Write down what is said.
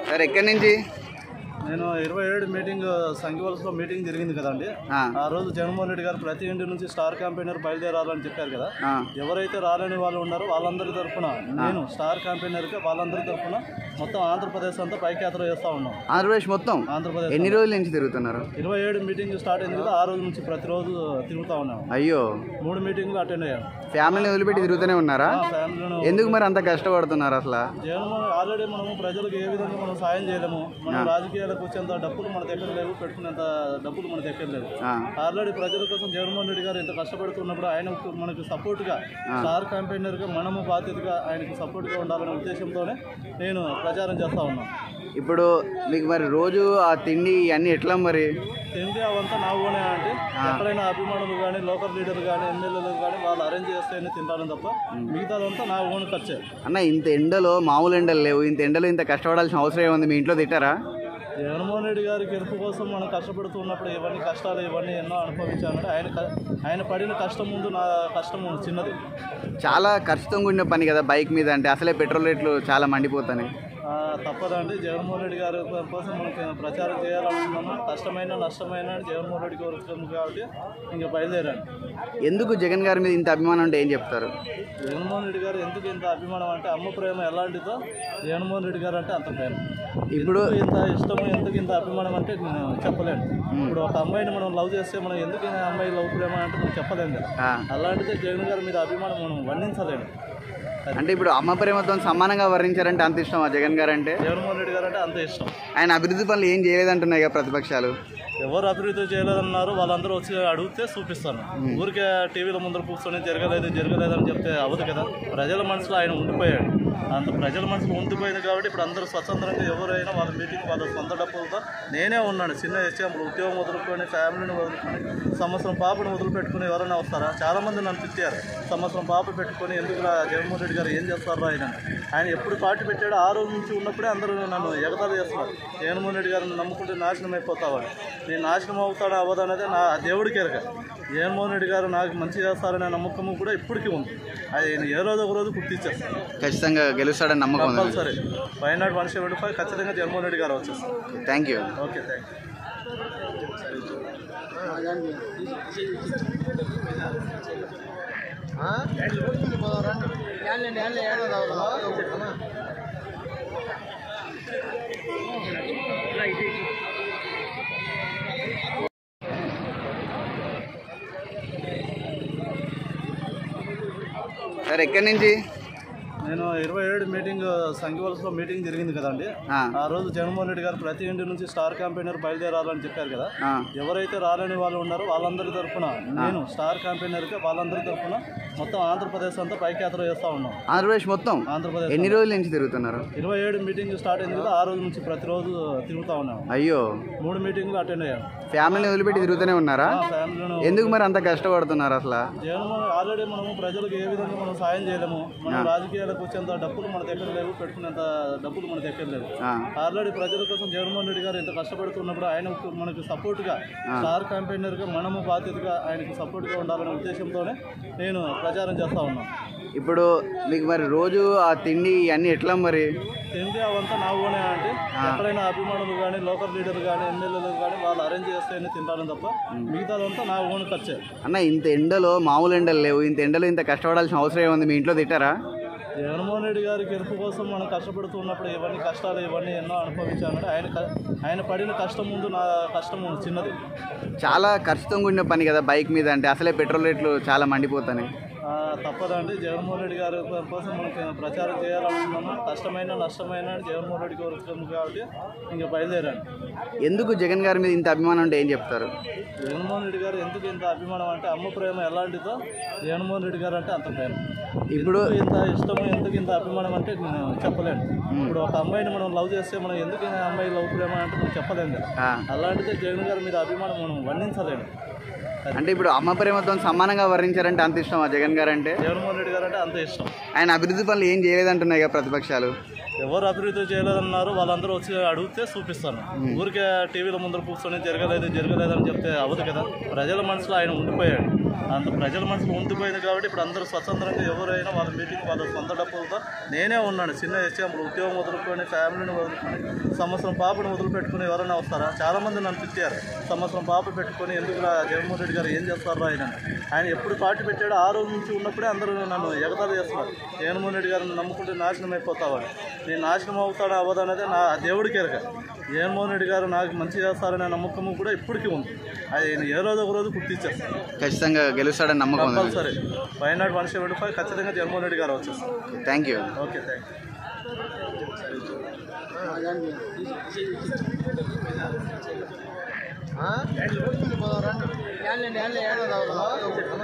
Sir ఎక్కడి నుంచి నేను ఇరవై ఏడు మీటింగ్ సంఘవలసలో మీటింగ్ జరిగింది కదండి ఆ, ఆ రోజు జగన్మోహన్ రెడ్డి గారు ప్రతి ఇంటి నుంచి స్టార్ క్యాంపెయినర్ బయలుదేరాలని చెప్పారు కదా ఆ, ఎవరైతే రాలేని వాళ్ళు ఉన్నారో వాళ్ళందరి తరఫున నేను స్టార్ క్యాంపెయినర్గా వాళ్ళందరి తరఫున మొత్తం ఆంధ్రప్రదేశ్ అంతా పైకి యాత్ర చేస్తూ ఉన్నాం ఆంధ్రప్రదేశ్ మొత్తం ఆంధ్రప్రదేశ్ ఎన్ని రోజుల నుంచి తిరుగుతున్నారు ఇరవై ఏడు మీటింగ్ స్టార్ట్ అయింది కదా ఆ రోజు నుంచి ప్రతిరోజు తిరుగుతూ ఉన్నాం అయ్యో మూడు మీటింగ్లు అటెండ్ అయ్యాం ఫ్యామిలీని వదిలిపెట్టి తిరుగుతూనే ఉన్నారా మా ఫ్యామిలీలో ఎందుకు మరి అంత కష్టపడుతున్నారు అసలు జగన్మోహన్ ఆల్రెడీ మనము ప్రజలకు ఏ విధంగా మనం సాయం చేయలేము మనం రాజకీయాలకు వచ్చేంత డబ్బులు మన దగ్గర లేవు పెట్టుకునేంత డబ్బులు మన దగ్గర లేవు ఆ, ఆల్రెడీ ప్రజల కోసం జగన్మోహన్ రెడ్డి గారు ఇంత కష్టపడుతున్నప్పుడు ఆయన మనకు సపోర్ట్గా స్టార్ క్యాంపెయినర్గా మనము బాధ్యతగా ఆయనకు సపోర్ట్గా ఉండాలనే ఉద్దేశంతోనే నేను ప్రచారం చేస్తా ఉన్నాను ఇప్పుడు మీకు మరి రోజు ఆ తిండి అన్నీ ఎట్లా మరి తిండి అవంతా నా ఓనే అంటే ఎక్కడైనా అభిమానులు కానీ లోకల్ లీడర్ కానీ ఎమ్మెల్యేలు కానీ వాళ్ళు అరేంజ్ చేస్తేనే తింటాను తప్ప మిగతాదంతా నా ఓన్ ఖర్చే అన్న ఇంత ఎండలో మామూలు ఎండలు లేవు ఇంత ఎండలో ఇంత కష్టపడాల్సిన అవసరం ఏముంది మీ ఇంట్లో తిట్టారా జగన్మోహన్ రెడ్డి గారి గెలుపు కోసం మనం కష్టపడుతున్నప్పుడు ఇవన్నీ కష్టాలు ఇవన్నీ ఎన్నో అనుభవించానంటే ఆయన క- ఆయన పడిన కష్టం ముందు నా కష్టం చిన్నది చాలా ఖర్చుతో కూడిన పని కదా బైక్ మీద అంటే అసలే పెట్రోల్ రేట్లు చాలా మండిపోతున్నాయి ఆ, తప్పదండి జగన్మోహన్ రెడ్డి గారి కోసం మనకి ప్రచారం చేయాలనుకున్నాము కష్టమైన నష్టమైన జగన్మోహన్ రెడ్డి కోరుతుంది కాబట్టి ఇంకా బయలుదేరాను ఎందుకు జగన్ గారి మీద ఇంత అభిమానం అంటే ఏం చెప్తారు జగన్మోహన్ రెడ్డి గారు ఎందుకు ఇంత అభిమానం అంటే అమ్మ ప్రేమ ఎలాంటిదో జగన్మోహన్ రెడ్డి గారు అంటే అంత ప్రేమ ఇప్పుడు ఎందుకు ఇంత ఇష్టం ఎందుకు ఇంత అభిమానం అంటే నేను చెప్పలేను ఇప్పుడు ఒక అమ్మాయిని మనం లవ్ చేస్తే మనం ఎందుకు ఈ అమ్మాయి లవ్ ప్రేమ అంటే మనం చెప్పలేము కదా ఆ, అలాంటిదే జగన్ గారి మీద అభిమానం మనం వర్ణించలేము అంటే ఇప్పుడు అమ్మ ప్రేమతో సమానంగా వర్ణించారంటే అంత ఇష్టం జగన్ గారు అంటే జగన్మోహన్ రెడ్డి గారు అంటే అంత ఇష్టం ఆయన అభివృద్ధి పనులు ఏం చేయలేదంటున్నాయి కదా ప్రతిపక్షాలు ఎవరు అభివృద్ధి చేయలేదన్నారు వాళ్ళందరూ వచ్చి అడిగితే చూపిస్తాను ఊరికే టీవీల ముందర కూర్చొని జరగలేదు జరగలేదు అని చెప్తే అవ్వదు కదా ప్రజల మనసులో ఆయన ఉండిపోయాడు అంత ప్రజల మనసులో ఉండిపోయింది కాబట్టి ఇప్పుడు అందరూ స్వతంత్రంగా ఎవరైనా వాళ్ళ మీటింగ్ వాళ్ళ సొంత డబ్బులతో నేనే ఉన్నాను చిన్న ఎగ్జాంపుల్ ఉద్యోగం వదులుకొని ఫ్యామిలీని వదులుకొని సంవత్సరం పాపను వదిలిపెట్టుకుని ఎవరైనా వస్తారా చాలా మంది నన్ను తిట్టారు సంవత్సరం పాప పెట్టుకొని ఎందుకు రా జగన్మోహన్ రెడ్డి గారు ఏం చేస్తారు ఆయన ఆయన ఎప్పుడు పార్టీ పెట్టాడో ఆ రోజు నుంచి ఉన్నప్పుడే అందరూ నన్ను ఎగతాళి చేస్తున్నారు జగన్మోహన్ రెడ్డి గారిని నమ్ముకుంటే నాశనం అయిపోతావని నేను నాశనం అవుతాడా అవ్వదు అనేది నా దేవుడికి ఎరగ జగన్మోహన్ రెడ్డి గారు నాకు మంచి చేస్తారనే నమ్మకము కూడా ఇప్పటికీ ఉంది అది నేను ఏ రోజు ఒక రోజు గుర్తించేస్తాను ఖచ్చితంగా గెలుస్తాడని నమ్మకం ఉంది compulsory five not one seventy five ఖచ్చితంగా జగన్మోహన్ రెడ్డి గారు వచ్చేస్తారు thank you okay thank you sir ఎక్కడి నుంచి నేను ఇరవై ఏడు మీటింగ్ సంఘవలసలో మీటింగ్ జరిగింది కదండి ఆ, ఆ రోజు జగన్మోహన్ రెడ్డి గారు ప్రతి ఇంటి నుంచి స్టార్ క్యాంపెయినర్ బయలుదేరాలని చెప్పారు కదా ఆ, ఎవరైతే రాలేని వాళ్ళు ఉన్నారో వాళ్ళందరి తరఫున నేను స్టార్ క్యాంపెయినర్గా వాళ్ళందరి తరఫున మొత్తం ఆంధ్రప్రదేశ్ అంతా పైకి యాత్ర చేస్తూ ఉన్నాం ఆంధ్రప్రదేశ్ మొత్తం ఆంధ్రప్రదేశ్ ఎన్ని రోజుల నుంచి తిరుగుతున్నారు ఇరవై ఏడు మీటింగ్ స్టార్ట్ అయింది కదా ఆ రోజు నుంచి ప్రతిరోజు తిరుగుతూ ఉన్నాం అయ్యో మూడు మీటింగ్లు అటెండ్ అయ్యాం ఫ్యామిలీని వదిలిపెట్టి తిరుగుతూనే ఉన్నారా మా ఫ్యామిలీలో ఎందుకు మరి అంత కష్టపడుతున్నారు అసలు జగన్మోహన్ ఆల్రెడీ మనము ప్రజలకు ఏ విధంగా మనం సాయం చేయలేము మనం రాజకీయాలకు వచ్చేంత డబ్బులు మన దగ్గర లేవు పెట్టుకునేంత డబ్బులు మన దగ్గర లేవు ఆ, ఆల్రెడీ ప్రజల కోసం జగన్మోహన్ రెడ్డి గారు ఇంత కష్టపడుతున్నప్పుడు ఆయన మనకు సపోర్ట్గా స్టార్ క్యాంపెయినర్గా మనము బాధ్యతగా ఆయనకు సపోర్ట్గా ఉండాలనే ఉద్దేశంతోనే నేను ప్రచారం చేస్తా ఉన్నాను ఇప్పుడు మీకు మరి రోజు ఆ తిండి అన్నీ ఎట్లా మరి తిండి అవంతా నా ఓనే అంటే ఎక్కడైనా అభిమానులు కానీ లోకల్ లీడర్ కానీ ఎమ్మెల్యేలు కానీ వాళ్ళు అరేంజ్ చేస్తేనే తింటాను తప్ప మిగతాదంతా నా ఓన్ ఖర్చే అన్న ఇంత ఎండలో మామూలు ఎండలు లేవు ఇంత ఎండలో ఇంత కష్టపడాల్సిన అవసరం ఏముంది మీ ఇంట్లో తిట్టారా జగన్మోహన్ రెడ్డి గారి గెలుపు కోసం మనం కష్టపడుతున్నప్పుడు ఇవన్నీ కష్టాలు ఇవన్నీ ఎన్నో అనుభవించానంటే ఆయన క- ఆయన పడిన కష్టం ముందు నా కష్టం చిన్నది చాలా ఖర్చుతో కూడిన పని కదా బైక్ మీద అంటే అసలే పెట్రోల్ రేట్లు చాలా మండిపోతున్నాయి ఆ, తప్పదండి జగన్మోహన్ రెడ్డి గారి కోసం మనకి ప్రచారం చేయాలనుకున్నాము కష్టమైన నష్టమైన జగన్మోహన్ రెడ్డి కోరుతుంది కాబట్టి ఇంకా బయలుదేరాను ఎందుకు జగన్ గారి మీద ఇంత అభిమానం అంటే ఏం చెప్తారు జగన్మోహన్ రెడ్డి గారు ఎందుకు ఇంత అభిమానం అంటే అమ్మ ప్రేమ ఎలాంటిదో జగన్మోహన్ రెడ్డి గారు అంటే అంత ప్రేమ ఇప్పుడు ఎందుకు ఇంత ఇష్టం ఎందుకు ఇంత అభిమానం అంటే నేను చెప్పలేను ఇప్పుడు ఒక అమ్మాయిని మనం లవ్ చేస్తే మనం ఎందుకు ఈ అమ్మాయి లవ్ ప్రేమ అంటే మనం చెప్పలేము కదా ఆ, అలాంటిదే జగన్ గారి మీద అభిమానం మనం వర్ణించలేము అంటే ఇప్పుడు అమ్మ ప్రేమతో సమానంగా వర్ణించారంటే అంత ఇష్టం జగన్ గారు అంటే జగన్మోహన్ రెడ్డి గారు అంటే అంత ఇష్టం ఆయన అభివృద్ధి పనులు ఏం చేయలేదంటున్నాయి కదా ప్రతిపక్షాలు ఎవరు అభివృద్ధి చేయలేదన్నారు వాళ్ళందరూ వచ్చి అడిగితే చూపిస్తాను ఊరికే టీవీల ముందర కూర్చొని జరగలేదు జరగలేదు అని చెప్తే అవ్వదు కదా ప్రజల మనసులో ఆయన ఉండిపోయాడు అంత ప్రజల మనసులో ఉండిపోయింది కాబట్టి ఇప్పుడు అందరూ స్వతంత్రంగా ఎవరైనా వాళ్ళ మీటింగ్ వాళ్ళ సొంత డబ్బులతో నేనే ఉన్నాను చిన్న ఎగ్జాంపుల్ ఉద్యోగం వదులుకొని ఫ్యామిలీని వదులుకొని సంవత్సరం పాపను వదిలిపెట్టుకుని ఎవరైనా వస్తారా చాలామంది నన్ను తిట్టారు సంవత్సరం పాప పెట్టుకొని ఎందుకు జగన్మోహన్ రెడ్డి గారు ఏం చేస్తారా ఆయన ఆయన ఎప్పుడు పార్టీ పెట్టాడో ఆ రోజు నుంచి ఉన్నప్పుడే అందరూ నన్ను ఎగతాళి చేస్తున్నారు జగన్మోహన్ రెడ్డి గారిని నమ్ముకుంటే నాశనం అయిపోతావని నేను నాశనం అవుతాడా అవ్వదు అనేది నా దేవుడికి ఎరగ జగన్మోహన్ రెడ్డి గారు నాకు మంచి చేస్తారనే నమ్మకం కూడా ఇప్పటికీ ఉంది ఆయన ఏ రోజు ఒక రోజు గుర్తించేస్తారు ఖచ్చితంగా గెలుస్తాడని నమ్మకం ఉంది compulsory five not one seventy five ఖచ్చితంగా జగన్మోహన్ రెడ్డి గారు వచ్చేస్తారు thank you okay thank you ఆ?